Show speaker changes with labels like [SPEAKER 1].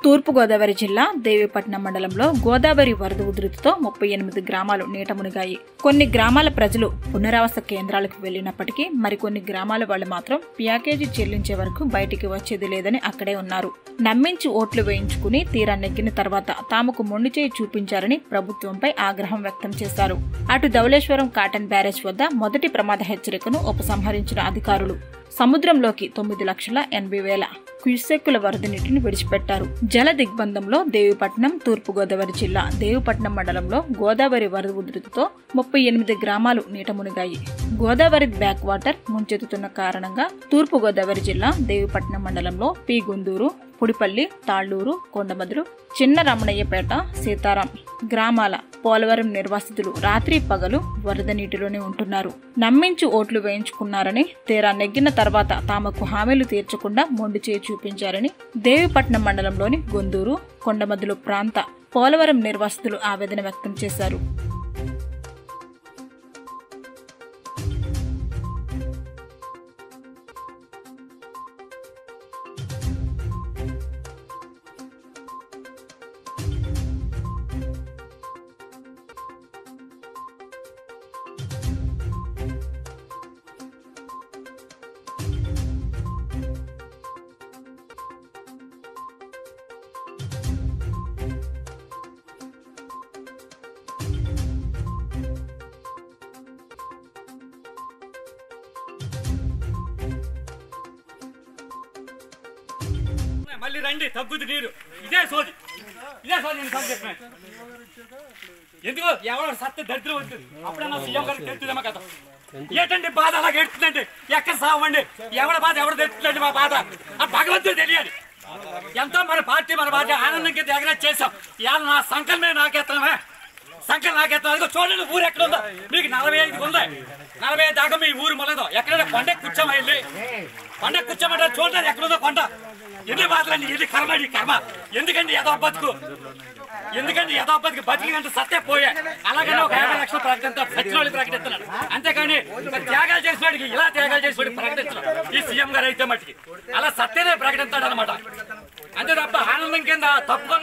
[SPEAKER 1] తూర్పుగోదావరి జిల్లా దేవీపట్నం మండలంలో గోదావరి వరద ఉధృతితో ముప్పై ఎనిమిది గ్రామాలు నీట మునిగాయి కొన్ని గ్రామాల ప్రజలు పునరావాస కేంద్రాలకు వెళ్లినప్పటికీ మరికొన్ని గ్రామాల వాళ్ళు మాత్రం ప్యాకేజీ చెల్లించే వరకు బయటికి వచ్చేది లేదని అక్కడే ఉన్నారు నమ్మించి ఓట్లు వేయించుకుని తీరా నెగ్గిన తర్వాత తాముకు మొండి చేయి చూపించారని ప్రభుత్వంపై ఆగ్రహం వ్యక్తం చేశారు అటు ధవళేశ్వరం కాటన్ బ్యారేజ్ వద్ద మొదటి ప్రమాద హెచ్చరికను ఉపసంహరించిన అధికారులు సముద్రంలోకి తొమ్మిది లక్షల ఎనభై వేల క్యూసెక్కుల వరద నీటిని విడిచిపెట్టారు జల దిగ్బంధంలో దేవిపట్నం తూర్పుగోదావరి జిల్లా దేవిపట్నం మండలంలో గోదావరి వరద ఉధృతితో ముప్పై ఎనిమిది గ్రామాలు నీట మునిగాయి గోదావరి బ్యాక్ వాటర్ ముంచెత్తుతున్న కారణంగా తూర్పుగోదావరి జిల్లా దేవిపట్నం మండలంలో పి గుందూరు పుడిపల్లి తాళ్లూరు కొండమదులు చిన్న రమణయ్యపేట సీతారాం గ్రామాల పోలవరం నిర్వాసితులు రాత్రి పగలు వరద నీటిలోనే ఉంటున్నారు నమ్మించి ఓట్లు వేయించుకున్నారని తీరా నెగ్గిన తర్వాత తామకు హామీలు తీర్చకుండా మొండి చేయి చూపించారని దేవిపట్నం మండలంలోని గొందూరు కొండమదులు ప్రాంత పోలవరం నిర్వాసితులు ఆవేదన వ్యక్తం చేశారు
[SPEAKER 2] మళ్ళీ రండి తగ్గుద్ది నీరు ఇదే సోది ఇదే సోది నేను సార్ చెప్పిన ఎందుకు ఎవరో సత్త దరిద్రం వద్దు అప్పుడన్నా సీఎం గారికి తెలుస్తుందేమో కదా ఏంటండి బాధ అలాగే ఎడుతుందండి ఎక్కడ సావండి ఎవడ బాధ ఎవడ తెలుస్తుందండి మా బాధ ఆ భగవంతుడు తెలియాలి ఎంతో మన పార్టీ మన పార్టీ ఆనందంగా దగ్గర చేసాం ఇవాళ నా సంకల్పమే నాకెత్తనమే సంకల్ నాకెత్తనం అదిగో చూడండి ఊరు ఎక్కడ ఉందో మీకు నలభై ఐదు ఉంది నలభై ఐదు దాకా మీ ఊరు మొలదో ఎక్కడైనా కొండ కూర్చోమా వెళ్ళి కొండ కూర్చోమంటారు చూడండి ఎక్కడుందో కొండ ఎన్ని బాధలండి ఎన్ని కర్మ ఈ కర్మ ఎందుకండి ఏదో బతుకు ఎందుకండి ఏదో బతుకు బతికినంత సత్తే పోయా అలాగనే ఒక యాభై లక్షలు ప్రకటిస్తా సచిన వాళ్ళు ప్రకటిస్తున్నాడు అంతేకాని మరి త్యాగాలు చేసినాడికి ఇలా త్యాగాలు చేసినాడు ప్రకటిస్తున్నాడు ఈ సీఎం గారు అయితే మట్టికి అలా సత్యనే ప్రకటిస్తాడు అనమాట అంతే తప్ప ఆనందం కింద తప్పుకొని